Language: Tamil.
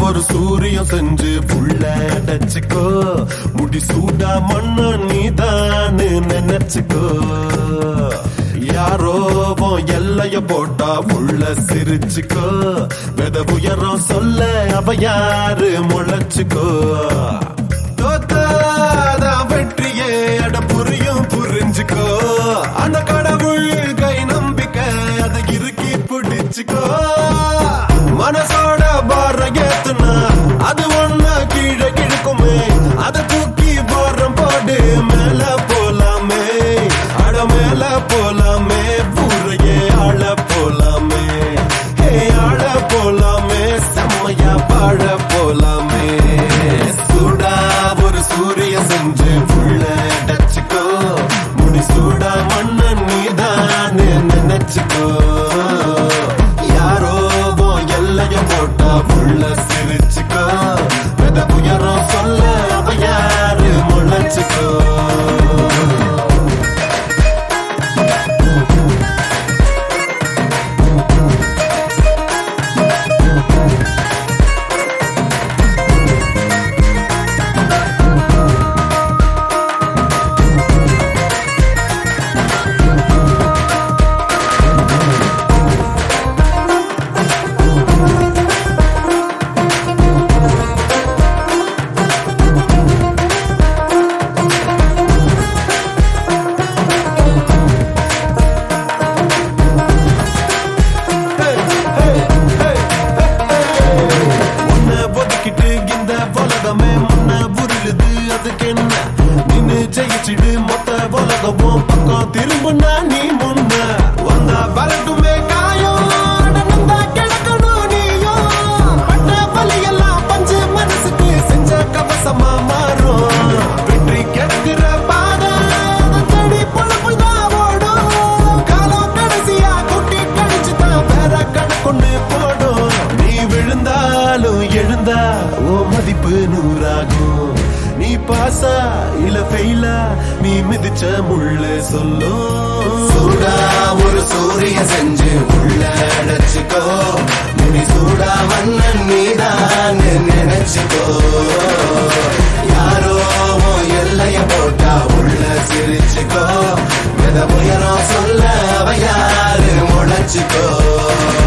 ஒரு சூரியம் செஞ்சு புள்ள அடைச்சுக்கோ முடி சூடா மண்ண நீதான்னு நினைச்சுக்கோ யாரோ உன் எல்லைய போட்டா உள்ள சிரிச்சுக்கோ வெத உயரம் சொல்ல அவ யாரு முளைச்சுக்கோ தோத்தாதான் வெற்றியே அட புரியும் புரிஞ்சுக்கோ அந்த கடவுள் கை நம்பிக்கை அதை இறுக்கி பிடிச்சுக்கோ மனசோட பார ஏத்துனா அது ஒண்ணு கீழே கிழக்குமே அதை தூக்கி பாரம் போடு மேல போலாமே அட மேல போலாமே பூரையே ஆள போலாமே ஹே ஆள போலாமே செம்மையா பாழ போலாமே சூடா ஒரு சூரிய செஞ்சு புள்ள டச்சுக்கோ முடி சூடா மண்ண நீதான் நினைச்சுக்கோ யாரோ உன் எல்லைய போட்டா புள்ள சிரிச்சுக்கோ வெத உயரம் சொல்ல அவ யாரு முளைச்சுக்கோ உன்னை ஒதுக்கிட்டு இந்த உலகமே முன்ன புரியுது அதுக்கு என்ன நின்னு ஜெயிச்சிடு மொத்த உலகமும் பக்கம் திரும்பினா நீ முன்ன வந்தா வரட்டுமே காயம் நடந்தா கிடக்கணும் நீயும் பட்ட வலியெல்லாம் பஞ்சு மனசுக்கு செஞ்ச கவசமா மாறும் வெற்றி கிடக்குற பாதை அதை தேடி பொழப்பு தான் ஓடும் காலம் கடைசியா குட்டி கழிச்சு தான் வேற கணக்கொண்டு போடும் நீ விழுந்தாலும் எழுந்தா ஓ மதிப்பு நூறாகும் நீ பாசா இல்ல ஃபெயிலா நீ மிதிச்ச முள்ள சொல்லும் சூடா ஒரு சூரிய செஞ்சு உள்ள அடைச்சுக்கோ முடி சூடா மன்னன் நீதான் நினைச்சுக்கோ யாரோ உன் எல்லைய போட்டா உள்ள சிரிச்சுக்கோ எத உயரம் சொல்ல அவ யாரு முளைச்சுக்கோ